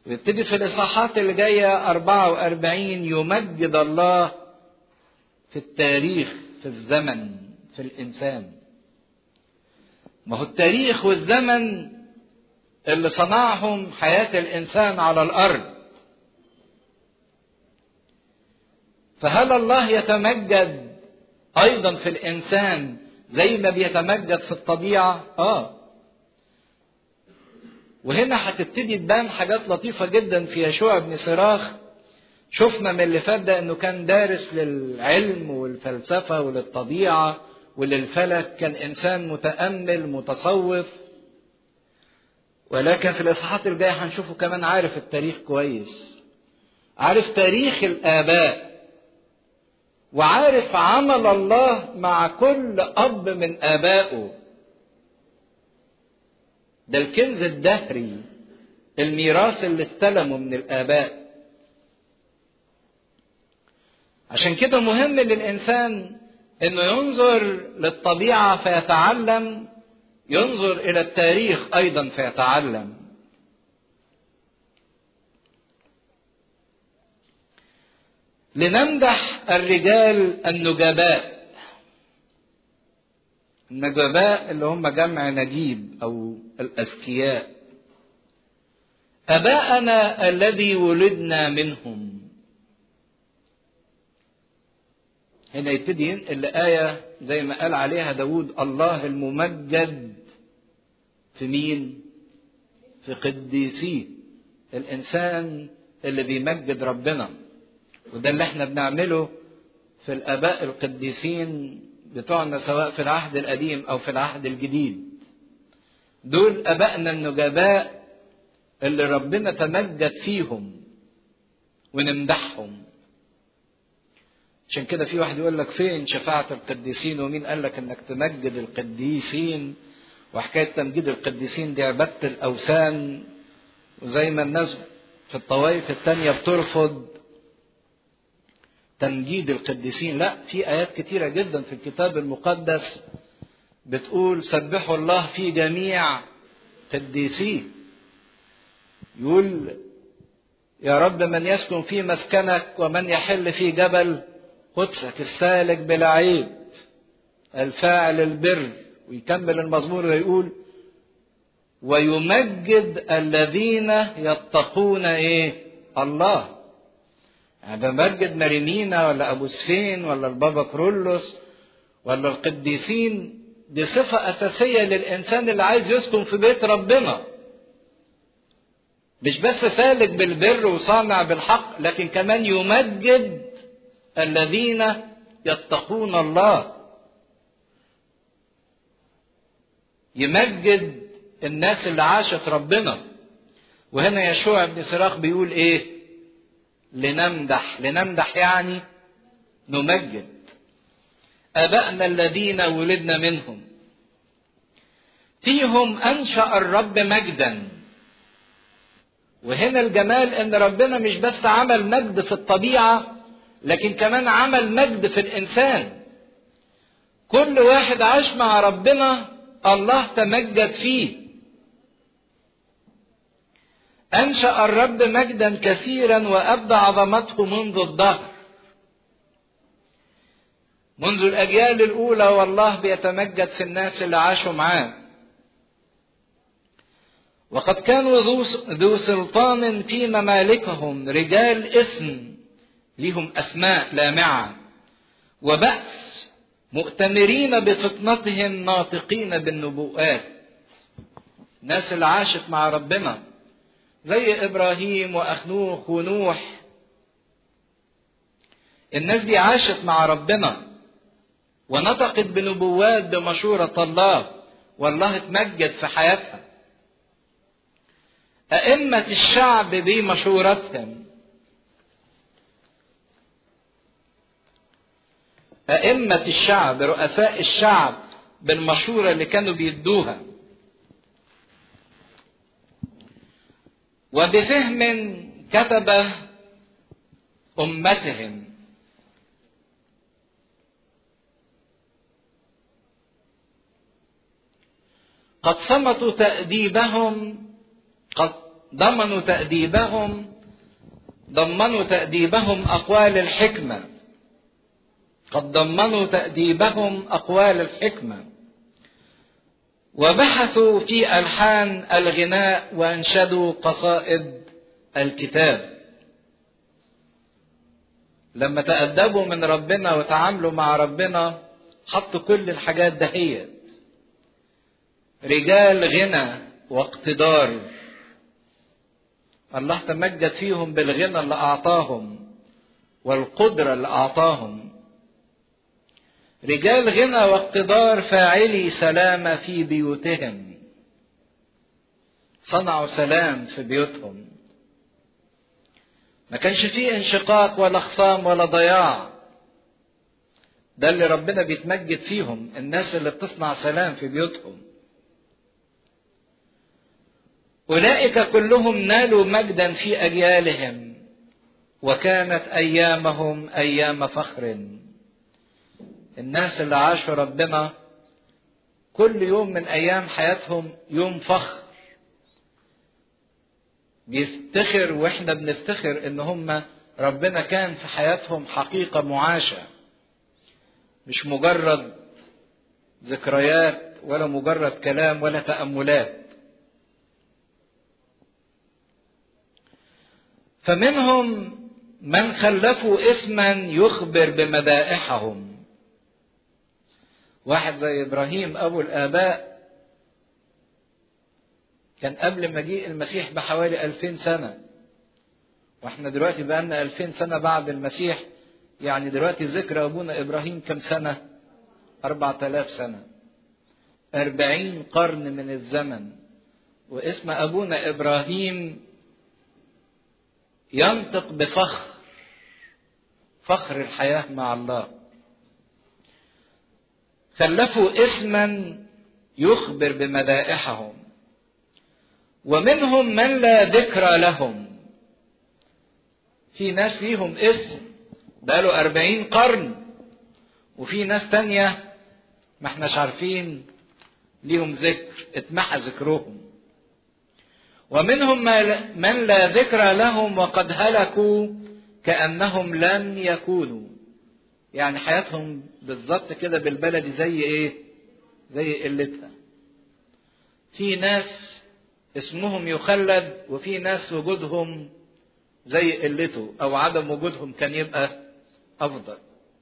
ويبتدي في الإصحاحات اللي جاية 44 يمجد الله في التاريخ في الزمن في الإنسان ما هو التاريخ والزمن اللي صنعهم حياة الإنسان على الأرض فهل الله يتمجد أيضا في الإنسان زي ما بيتمجد في الطبيعة؟ آه وهنا هتبتدي تبان حاجات لطيفة جدا في يشوع بن صراخ شفنا من اللي فات ده انه كان دارس للعلم والفلسفة وللطبيعة وللفلك كان انسان متأمل متصوف ولكن في الاصحاحات الجاية هنشوفه كمان عارف التاريخ كويس عارف تاريخ الآباء وعارف عمل الله مع كل أب من آبائه ده الكنز الدهري الميراث اللي استلمه من الآباء عشان كده مهم للإنسان إنه ينظر للطبيعة فيتعلم ينظر إلى التاريخ أيضا فيتعلم لنمدح الرجال النجباء النجباء اللي هم جمع نجيب او الاذكياء اباءنا الذي ولدنا منهم هنا يبتدي ينقل لآية زي ما قال عليها داود الله الممجد في مين؟ في قديسيه الإنسان اللي بيمجد ربنا وده اللي احنا بنعمله في الآباء القديسين بتوعنا سواء في العهد القديم أو في العهد الجديد دول أبائنا النجباء اللي ربنا تمجد فيهم ونمدحهم عشان كده في واحد يقول لك فين شفاعة القديسين ومين قال لك انك تمجد القديسين وحكاية تمجيد القديسين دي عبادة الأوثان وزي ما الناس في الطوائف التانية بترفض تمجيد القديسين لا في آيات كتيرة جدا في الكتاب المقدس بتقول سبحوا الله في جميع قديسيه يقول يا رب من يسكن في مسكنك ومن يحل في جبل قدسك السالك بلا عيب الفاعل البر ويكمل المزمور ويقول ويمجد الذين يتقون ايه الله يعني بمجد مريمينا ولا ابو سفين ولا البابا كرولوس ولا القديسين دي صفة أساسية للإنسان اللي عايز يسكن في بيت ربنا مش بس سالك بالبر وصانع بالحق لكن كمان يمجد الذين يتقون الله يمجد الناس اللي عاشت ربنا وهنا يشوع بن صراخ بيقول ايه لنمدح لنمدح يعني نمجد ابائنا الذين ولدنا منهم فيهم انشا الرب مجدا وهنا الجمال ان ربنا مش بس عمل مجد في الطبيعه لكن كمان عمل مجد في الانسان كل واحد عاش مع ربنا الله تمجد فيه انشا الرب مجدا كثيرا وابدى عظمته منذ الدهر منذ الاجيال الاولى والله بيتمجد في الناس اللي عاشوا معاه وقد كانوا ذو سلطان في ممالكهم رجال اسم ليهم اسماء لامعه وبأس مؤتمرين بفطنتهم ناطقين بالنبوءات الناس اللي عاشت مع ربنا زي ابراهيم واخنوخ ونوح الناس دي عاشت مع ربنا ونطقت بنبوات بمشورة الله والله اتمجد في حياتها أئمة الشعب بمشورتهم أئمة الشعب رؤساء الشعب بالمشورة اللي كانوا بيدوها وبفهم كتب أمتهم قد صمتوا تأديبهم قد ضمنوا تأديبهم ضمنوا تأديبهم أقوال الحكمة قد ضمنوا تأديبهم أقوال الحكمة وبحثوا في ألحان الغناء وأنشدوا قصائد الكتاب لما تأدبوا من ربنا وتعاملوا مع ربنا حطوا كل الحاجات دهيت رجال غنى واقتدار الله تمجد فيهم بالغنى اللي أعطاهم والقدرة اللي أعطاهم رجال غنى واقتدار فاعلي سلامة في بيوتهم صنعوا سلام في بيوتهم ما كانش فيه انشقاق ولا خصام ولا ضياع ده اللي ربنا بيتمجد فيهم الناس اللي بتصنع سلام في بيوتهم أولئك كلهم نالوا مجدا في أجيالهم وكانت أيامهم أيام فخر الناس اللي عاشوا ربنا كل يوم من أيام حياتهم يوم فخر بيفتخر واحنا بنفتخر ان هم ربنا كان في حياتهم حقيقة معاشة مش مجرد ذكريات ولا مجرد كلام ولا تأملات فمنهم من خلفوا اسما يخبر بمدائحهم واحد زي ابراهيم ابو الاباء كان قبل مجيء المسيح بحوالي ألفين سنة واحنا دلوقتي بقالنا ألفين سنة بعد المسيح يعني دلوقتي ذكر أبونا إبراهيم كم سنة أربعة آلاف سنة أربعين قرن من الزمن واسم أبونا إبراهيم ينطق بفخر فخر الحياة مع الله خلفوا اسما يخبر بمدائحهم ومنهم من لا ذكر لهم في ناس ليهم اسم بقاله أربعين قرن وفي ناس تانية ما احناش عارفين ليهم ذكر اتمحى ذكرهم ومنهم من لا ذكر لهم وقد هلكوا كأنهم لم يكونوا يعني حياتهم بالظبط كده بالبلدي زي ايه زي قلتها في ناس اسمهم يخلد وفي ناس وجودهم زي قلته او عدم وجودهم كان يبقى افضل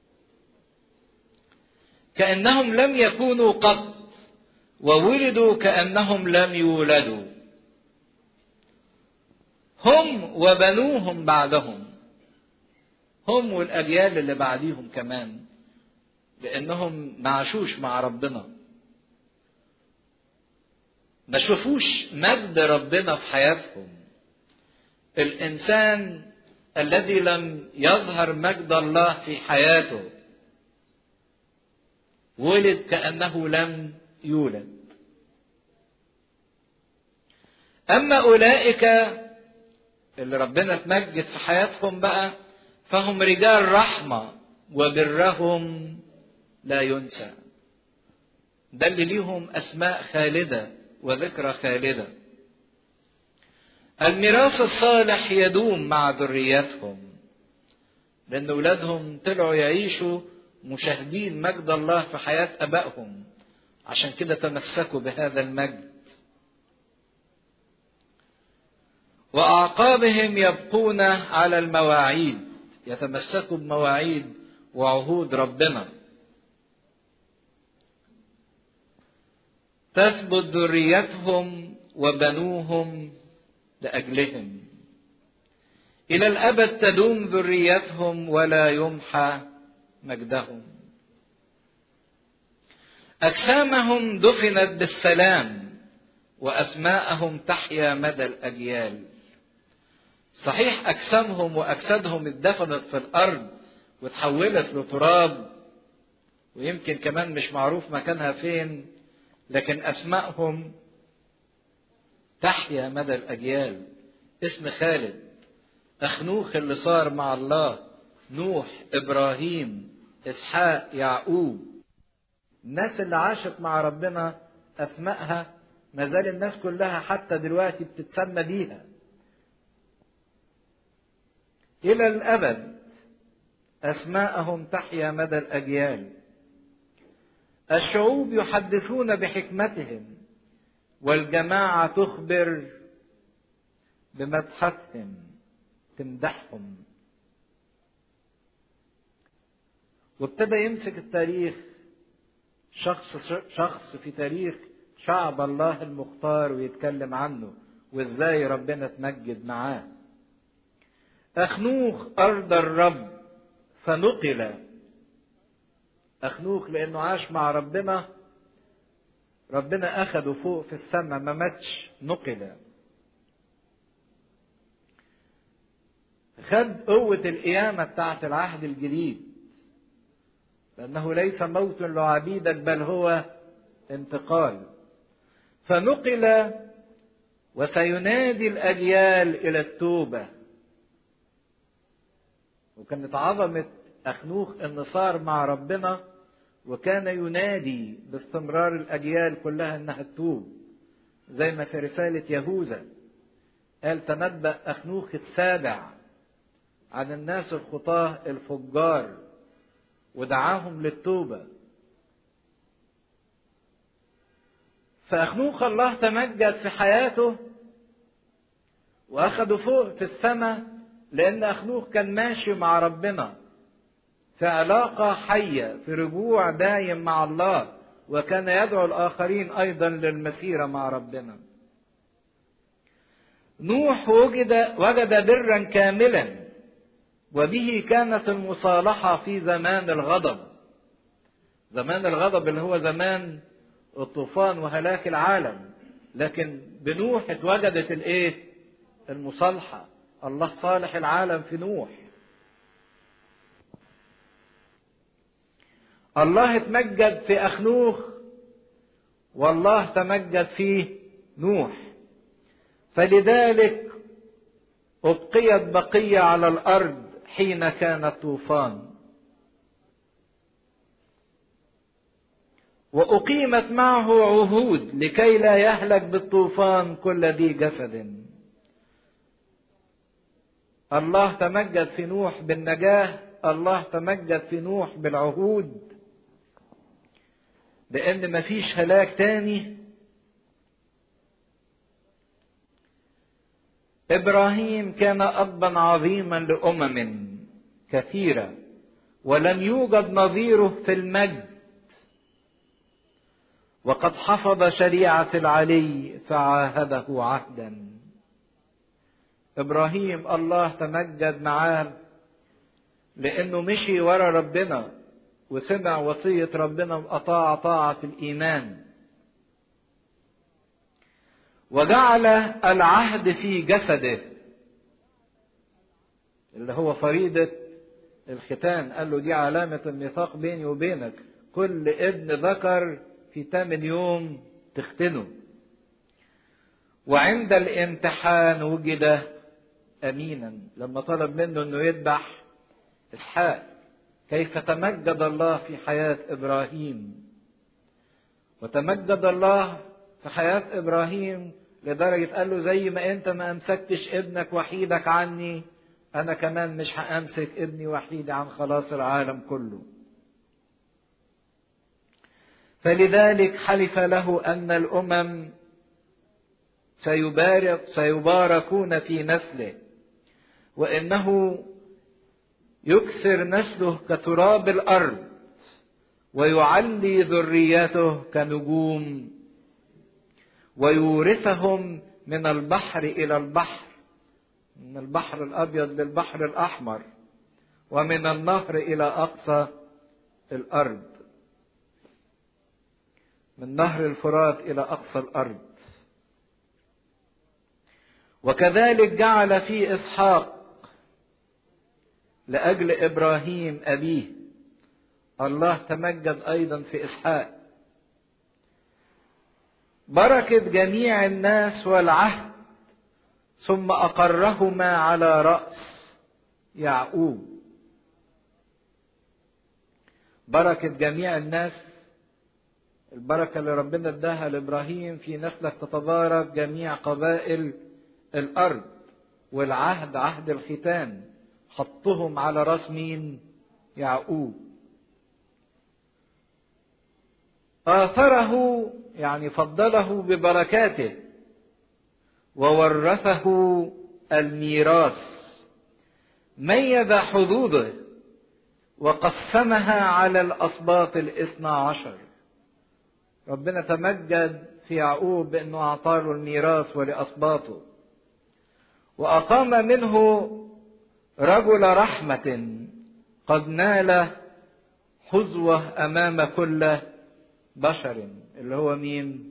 كانهم لم يكونوا قط وولدوا كانهم لم يولدوا هم وبنوهم بعدهم هم والاجيال اللي بعديهم كمان لانهم ما عاشوش مع ربنا ما شافوش مجد ربنا في حياتهم الانسان الذي لم يظهر مجد الله في حياته ولد كانه لم يولد اما اولئك اللي ربنا اتمجد في حياتهم بقى فهم رجال رحمه وبرهم لا ينسى ده اللي ليهم اسماء خالده وذكرى خالده الميراث الصالح يدوم مع ذريتهم لان اولادهم طلعوا يعيشوا مشاهدين مجد الله في حياه ابائهم عشان كده تمسكوا بهذا المجد واعقابهم يبقون على المواعيد يتمسكوا بمواعيد وعهود ربنا تثبت ذريتهم وبنوهم لاجلهم الى الابد تدوم ذريتهم ولا يمحى مجدهم اجسامهم دفنت بالسلام واسماءهم تحيا مدى الاجيال صحيح اجسامهم واجسادهم اتدفنت في الارض وتحولت لتراب ويمكن كمان مش معروف مكانها فين لكن اسمائهم تحيا مدى الاجيال اسم خالد اخنوخ اللي صار مع الله نوح ابراهيم اسحاق يعقوب الناس اللي عاشت مع ربنا اسمائها ما زال الناس كلها حتى دلوقتي بتتسمى بيها إلى الأبد أسماءهم تحيا مدى الأجيال الشعوب يحدثون بحكمتهم والجماعة تخبر بمدحتهم تمدحهم وابتدى يمسك التاريخ شخص شخص في تاريخ شعب الله المختار ويتكلم عنه وازاي ربنا تمجد معاه أخنوخ أرض الرب فنقل أخنوخ لأنه عاش مع ربنا ربنا أخده فوق في السماء ما ماتش نقل خد قوة القيامة بتاعت العهد الجديد لأنه ليس موت لعبيدك بل هو انتقال فنقل وسينادي الأجيال إلى التوبة وكانت عظمة أخنوخ إن صار مع ربنا وكان ينادي باستمرار الأجيال كلها إنها تتوب زي ما في رسالة يهوذا قال تنبأ أخنوخ السابع عن الناس الخطاة الفجار ودعاهم للتوبة فأخنوخ الله تمجد في حياته وأخده فوق في السماء لأن أخنوخ كان ماشي مع ربنا في علاقة حية في رجوع دايم مع الله وكان يدعو الآخرين أيضا للمسيرة مع ربنا نوح وجد وجد برا كاملا وبه كانت المصالحة في زمان الغضب زمان الغضب اللي هو زمان الطوفان وهلاك العالم لكن بنوح اتوجدت الايه المصالحة الله صالح العالم في نوح الله اتمجد في أخنوخ والله تمجد في نوح فلذلك أبقيت بقية على الأرض حين كان الطوفان وأقيمت معه عهود لكي لا يهلك بالطوفان كل ذي جسد الله تمجد في نوح بالنجاة الله تمجد في نوح بالعهود لأن مفيش هلاك تاني إبراهيم كان أبا عظيما لأمم كثيرة ولم يوجد نظيره في المجد وقد حفظ شريعة العلي فعاهده عهدا إبراهيم الله تمجد معاه لأنه مشي ورا ربنا وسمع وصية ربنا وأطاع طاعة الإيمان وجعل العهد في جسده اللي هو فريضة الختان قال له دي علامة الميثاق بيني وبينك كل ابن ذكر في تامن يوم تختنه وعند الامتحان وجد امينا لما طلب منه انه يذبح اسحاق كيف تمجد الله في حياة ابراهيم وتمجد الله في حياة ابراهيم لدرجة قال له زي ما انت ما امسكتش ابنك وحيدك عني انا كمان مش هامسك ابني وحيدي عن خلاص العالم كله فلذلك حلف له ان الامم سيبارك سيباركون في نسله وانه يكثر نسله كتراب الارض ويعلي ذريته كنجوم ويورثهم من البحر الى البحر من البحر الابيض للبحر الاحمر ومن النهر الى اقصى الارض من نهر الفرات الى اقصى الارض وكذلك جعل في اسحاق لاجل ابراهيم ابيه الله تمجد ايضا في اسحاق بركه جميع الناس والعهد ثم اقرهما على راس يعقوب بركه جميع الناس البركه اللي ربنا اداها لابراهيم في نسلك تتبارك جميع قبائل الارض والعهد عهد الختان حطهم على راس مين يعقوب آثره يعني فضله ببركاته وورثه الميراث ميز حدوده وقسمها على الأسباط الاثنى عشر ربنا تمجد في يعقوب بأنه أعطاه الميراث ولأسباطه وأقام منه رجل رحمة قد نال حظوة أمام كل بشر اللي هو مين؟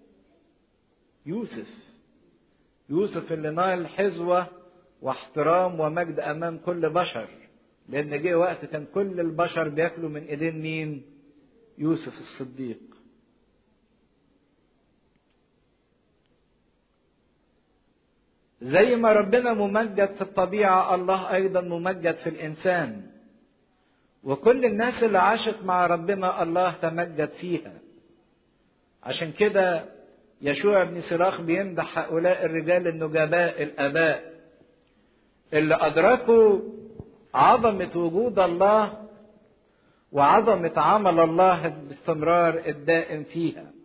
يوسف يوسف اللي نال حظوة واحترام ومجد أمام كل بشر لأن جه وقت كان كل البشر بياكلوا من إيدين مين؟ يوسف الصديق زي ما ربنا ممجد في الطبيعة الله أيضا ممجد في الإنسان وكل الناس اللي عاشت مع ربنا الله تمجد فيها عشان كده يشوع بن سراخ بيمدح هؤلاء الرجال النجباء الآباء اللي أدركوا عظمة وجود الله وعظمة عمل الله باستمرار الدائم فيها